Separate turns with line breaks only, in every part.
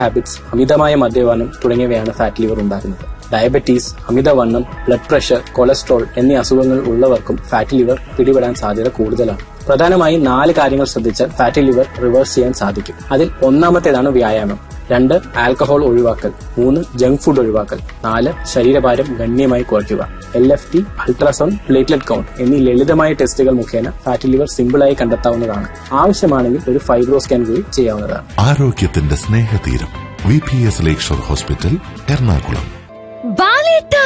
Habits അമിതമായ മദ്യപാനം തുടങ്ങിയവയാണ് ഫാറ്റ് ലിവർ ഉണ്ടാക്കുന്നത് ഡയബറ്റീസ് അമിതവണ്ണം ബ്ലഡ് പ്രഷർ കൊളസ്ട്രോൾ എന്നീ അസുഖങ്ങൾ ഉള്ളവർക്കും ഫാറ്റ് ലിവർ പിടിപെടാൻ സാധ്യത കൂടുതലാണ് പ്രധാനമായും നാല് കാര്യങ്ങൾ ശ്രദ്ധിച്ചാൽ ഫാറ്റി ലിവർ റിവേഴ്സ് ചെയ്യാൻ സാധിക്കും അതിൽ ഒന്നാമത്തേതാണ് വ്യായാമം രണ്ട് ആൽക്കഹോൾ ഒഴിവാക്കൽ മൂന്ന് ജങ്ക് ഫുഡ് ഒഴിവാക്കൽ നാല് ശരീരഭാരം ഗണ്യമായി കുറയ്ക്കുക L F T ultrasound platelet count എന്നീ ലളിതമായ ടെസ്റ്റുകൾ മുഖേന ഫാറ്റി ലിവർ സിമ്പിളായി കണ്ടെത്താവുന്നതാണ് ആവശ്യമാണെങ്കിൽ ഒരു ഫൈബ്രോ സ്കാൻ കൂടി ചെയ്യാവുന്നതാണ്
ആരോഗ്യത്തിന്റെ Snehatheeram V P S Lakeshore hospital Ernakulam
ബാലേട്ടാ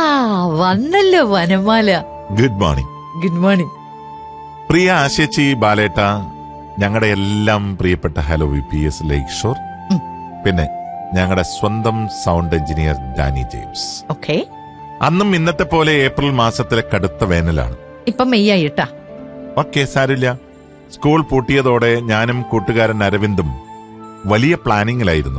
വന്നല്ലോ Vanamala
good morning
good morning
പ്രിയ ആശേച്ചി ബാലേട്ട ഞങ്ങളുടെ എല്ലാം പ്രിയപ്പെട്ട hello V P S Lakeshore പിന്നെ ഞങ്ങളുടെ സ്വന്തം sound engineer Danny James
okay
അന്നും ഇന്നത്തെ പോലെ ഏപ്രിൽ മാസത്തിലെ കടുത്ത വേനലാണ്
ഇപ്പൊ മെയ്യായിട്ടാ
ഓക്കെ സാരില്ല സ്കൂൾ പൂട്ടിയതോടെ ഞാനും കൂട്ടുകാരൻ അരവിന്ദും വലിയ പ്ലാനിങ്ങിലായിരുന്നു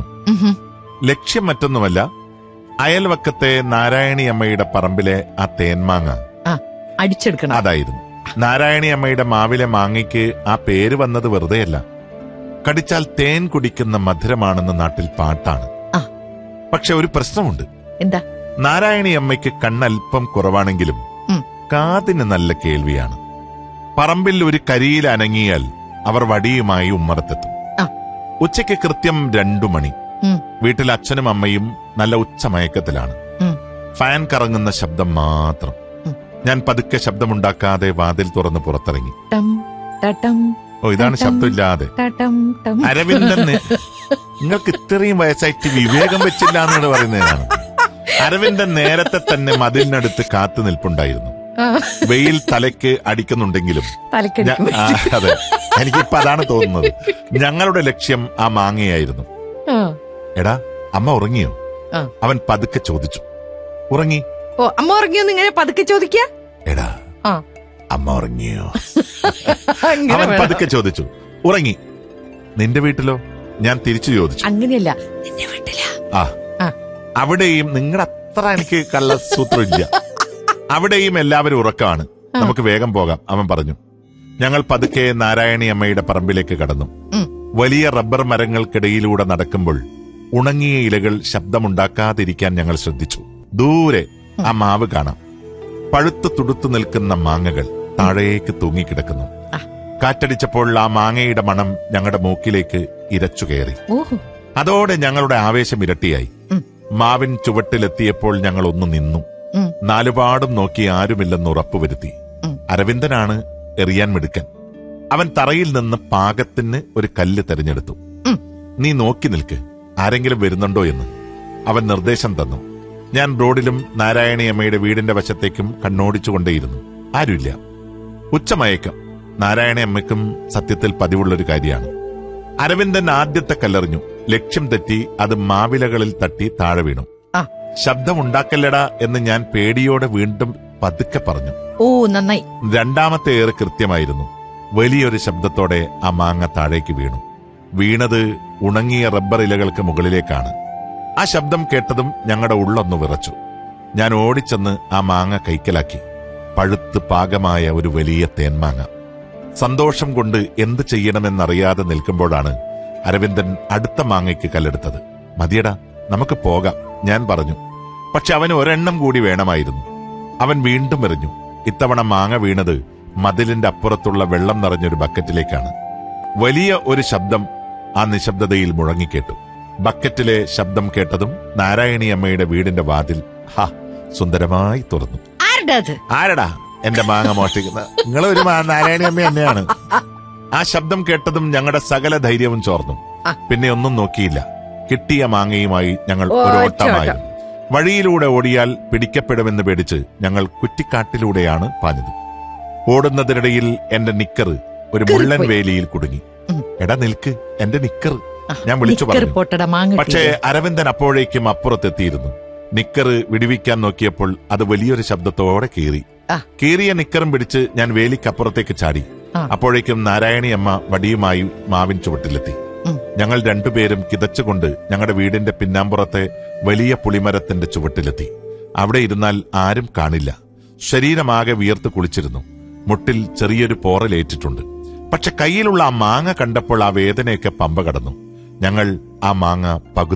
ലക്ഷ്യം മറ്റൊന്നുമല്ല അയൽവക്കത്തെ നാരായണി അമ്മയുടെ പറമ്പിലെ ആ തേന്മാങ്ങ
ആ അടിച്ചെടുക്കണം
അതായിരുന്നു നാരായണി അമ്മയുടെ മാവിലെ മാങ്ങയ്ക്ക് ആ പേര് വന്നത് വെറുതെയല്ല കടിച്ചാൽ തേൻ കുടിക്കുന്ന മധുരമാണെന്ന് നാട്ടിൽ പാട്ടാണ്
ആ.
പക്ഷെ ഒരു പ്രശ്നമുണ്ട്
എന്താ
നാരായണി അമ്മയ്ക്ക് കണ്ണല്പം കുറവാണെങ്കിലും
ഉം.
കാതിന് നല്ല കേൾവിയാണ് പറമ്പിൽ ഒരു കരിയിൽ അനങ്ങിയാൽ അവർ വടിയുമായി ഉമ്മറത്തെത്തും
ആ.
ഉച്ചയ്ക്ക് കൃത്യം രണ്ടു മണി
ഉം,
വീട്ടിൽ അച്ഛനും അമ്മയും നല്ല ഉച്ചമയക്കത്തിലാണ്
ഉം.
ഫാൻ കറങ്ങുന്ന ശബ്ദം മാത്രം
ഉം.
ഞാൻ പതുക്കെ ശബ്ദമുണ്ടാക്കാതെ വാതിൽ തുറന്ന് പുറത്തിറങ്ങി
ടം ടടം
ഓ ഇതാണ്
ടം,
ശബ്ദമില്ലാതെ
ടടം ടം
അരവിന്ദൻ നെ- നിങ്ങൾക്ക് ഇത്രയും വയസ്സായിട്ട് വിവേകം വെച്ചില്ല എന്നാണ് പറയുന്നതാണ് അരവിന്ദൻ നേരത്തെ തന്നെ മതിലിനടുത്ത് കാത്തു നിൽപ്പുണ്ടായിരുന്നു
ആ,
വെയിൽ തലയ്ക്ക് അടിക്കുന്നുണ്ടെങ്കിലും
തലക്കടിക്കും
ഞ- ആ, അതെ എനിക്കിപ്പോ അതാണ് തോന്നുന്നത് ഞങ്ങളുടെ ലക്ഷ്യം ആ മാങ്ങയായിരുന്നു
ആ,
എടാ അമ്മ ഉറങ്ങിയോ
ആ.
അവൻ പതുക്കെ ചോദിച്ചു ഉറങ്ങി
ഓ അമ്മ ഉറങ്ങിയൊന്ന് ഇങ്ങനെ പതുക്കെ ചോദിക്ക
എടാ
ആ
അമ്മ ഉറങ്ങിയോ
അങ്ങനെ
അവൻ
വേണം.
പതുക്കെ ചോദിച്ചു ഉറങ്ങി നിന്റെ വീട്ടിലോ ഞാൻ തിരിച്ചു ചോദിച്ചു
അങ്ങനെയല്ല നിന്റെ വീട്ടിലാ
ആ
ആ.
അവിടെയും നിങ്ങളുടെ അത്ര എനിക്ക് കള്ളസൂത്രമില്ല അവിടെയും എല്ലാവരും ഉറക്കമാണ് നമുക്ക് വേഗം പോകാം അവൻ പറഞ്ഞു ഞങ്ങൾ പതുക്കെ നാരായണി അമ്മയുടെ പറമ്പിലേക്ക് കടന്നു
ഉം.
വലിയ റബ്ബർ മരങ്ങൾക്കിടയിലൂടെ നടക്കുമ്പോൾ ഉണങ്ങിയ ഇലകൾ ശബ്ദമുണ്ടാക്കാതിരിക്കാൻ ഞങ്ങൾ ശ്രദ്ധിച്ചു ദൂരെ ആ മാവ് കാണാം പഴുത്തു തുടുത്തു നിൽക്കുന്ന മാങ്ങകൾ താഴേക്ക് തൂങ്ങിക്കിടക്കുന്നു
ആ.
കാറ്റടിച്ചപ്പോൾ ആ മാങ്ങയുടെ മണം ഞങ്ങളുടെ മൂക്കിലേക്ക് ഇരച്ചു കയറി
ഓഹോ
അതോടെ ഞങ്ങളുടെ ആവേശം ഇരട്ടിയായി
ഉം.
മാവിൻ ചുവട്ടിലെത്തിയപ്പോൾ ഞങ്ങൾ ഒന്ന് നിന്നു
ഉം.
നാലുപാടും നോക്കി ആരുമില്ലെന്ന് ഉറപ്പുവരുത്തി
ഉം.
അരവിന്ദനാണ് എറിയാൻ മിടുക്കൻ അവൻ തറയിൽ നിന്ന് പാകത്തിന് ഒരു കല്ല് തെരഞ്ഞെടുത്തു
ഉം.
നീ നോക്കി നിൽക്ക് ആരെങ്കിലും വരുന്നുണ്ടോ എന്ന് അവൻ നിർദ്ദേശം തന്നു ഞാൻ റോഡിലും നാരായണി അമ്മയുടെ വീടിന്റെ വശത്തേക്കും കണ്ണോടിച്ചുകൊണ്ടേയിരുന്നു ആരുമില്ല ഉച്ചമയക്കം നാരായണ അമ്മയ്ക്കും സത്യത്തിൽ പതിവുള്ളൊരു കാര്യമാണ് അരവിന്ദൻ ആദ്യത്തെ കല്ലെറിഞ്ഞു ലക്ഷ്യം തെറ്റി അത് മാവിലകളിൽ തട്ടി താഴെ വീണു
ആ
ശബ്ദമുണ്ടാക്കല്ലടാ എന്ന് ഞാൻ പേടിയോടെ വീണ്ടും പതുക്കെ പറഞ്ഞു
ഓ നന്നായി
രണ്ടാമത്തെ ഏറ് കൃത്യമായിരുന്നു വലിയൊരു ശബ്ദത്തോടെ ആ മാങ്ങ താഴേക്ക് വീണു വീണത് ഉണങ്ങിയ റബ്ബർ ഇലകൾക്ക് മുകളിലേക്കാണ് ആ ശബ്ദം കേട്ടതും ഞങ്ങളുടെ ഉള്ളൊന്ന് വിറച്ചു ഞാൻ ഓടിച്ചെന്ന് ആ മാങ്ങ കൈക്കലാക്കി പഴുത്ത് പാകമായ ഒരു വലിയ തേന്മാങ്ങ സന്തോഷം കൊണ്ട് എന്ത് ചെയ്യണമെന്നറിയാതെ നിൽക്കുമ്പോഴാണ് അരവിന്ദൻ അടുത്ത മാങ്ങയ്ക്ക് കല്ലെടുത്തത് മതിയടാ നമുക്ക് പോകാം ഞാൻ പറഞ്ഞു പക്ഷെ അവന് ഒരെണ്ണം കൂടി വേണമായിരുന്നു അവൻ വീണ്ടും എറിഞ്ഞു ഇത്തവണ മാങ്ങ വീണത് മതിലിന്റെ അപ്പുറത്തുള്ള വെള്ളം നിറഞ്ഞൊരു ബക്കറ്റിലേക്കാണ് വലിയ ഒരു ശബ്ദം ആ നിശബ്ദതയിൽ മുഴങ്ങിക്കേട്ടു ബക്കറ്റിലെ ശബ്ദം കേട്ടതും നാരായണി അമ്മയുടെ വീടിന്റെ വാതിൽ ഹാ സുന്ദരമായി തുറന്നു
ആരുടെ അത്
ആരടാ എന്റെ മാങ്ങ മോഷ്ടിക്കുന്ന നിങ്ങളൊരു മാ- നാരായണി അമ്മ തന്നെയാണ് ആ ശബ്ദം കേട്ടതും ഞങ്ങളുടെ സകല ധൈര്യവും ചോർന്നു
ആ.
പിന്നെ ഒന്നും നോക്കിയില്ല കിട്ടിയ മാങ്ങയുമായി ഞങ്ങൾ
ഓ,
ഒരു
ഒറ്റ
ഓട്ടമായിരുന്നു വഴിയിലൂടെ ഓടിയാൽ പിടിക്കപ്പെടുമെന്ന് പേടിച്ച് ഞങ്ങൾ കുറ്റിക്കാട്ടിലൂടെയാണ് പാഞ്ഞത് ഓടുന്നതിനിടയിൽ എന്റെ നിക്കർ ഒരു മുള്ളൻ
കീറിപ്പോയി.
വേലിയിൽ കുടുങ്ങി
ഉം.
എടാ നിൽക്ക് എന്റെ നിക്കർ
ആ,
ഞാൻ വിളിച്ചു
നിക്കർ
പറഞ്ഞു
പൊട്ടട മാങ്ങ
പക്ഷേ
കിട്ടിയില്ലേ?
അരവിന്ദൻ അപ്പോഴേക്കും അപ്പുറത്തെത്തിയിരുന്നു നിക്കർ വിടുവിക്കാൻ നോക്കിയപ്പോൾ അത് വലിയൊരു ശബ്ദത്തോടെ കീറി
ആ.
കീറിയ നിക്കറും പിടിച്ച് ഞാൻ വേലിക്കപ്പുറത്തേക്ക് ചാടി
ആ.
അപ്പോഴേക്കും നാരായണി അമ്മ വടിയുമായി മാവിൻ ചുവട്ടിലെത്തി
ഉം.
ഞങ്ങൾ രണ്ടുപേരും കിതച്ചുകൊണ്ട് ഞങ്ങളുടെ വീടിന്റെ പിന്നാമ്പുറത്തെ വലിയ പുളിമരത്തിന്റെ ചുവട്ടിലെത്തി അവിടെ ഇരുന്നാൽ ആരും കാണില്ല ശരീരമാകെ വിയർത്ത് കുളിച്ചിരുന്നു മുട്ടിൽ ചെറിയൊരു പോറലേറ്റിട്ടുണ്ട് പക്ഷെ കയ്യിലുള്ള ആ മാങ്ങ കണ്ടപ്പോൾ ആ വേദനയൊക്കെ പമ്പ കടന്നു ഞങ്ങൾ ആ മാങ്ങ പകുതി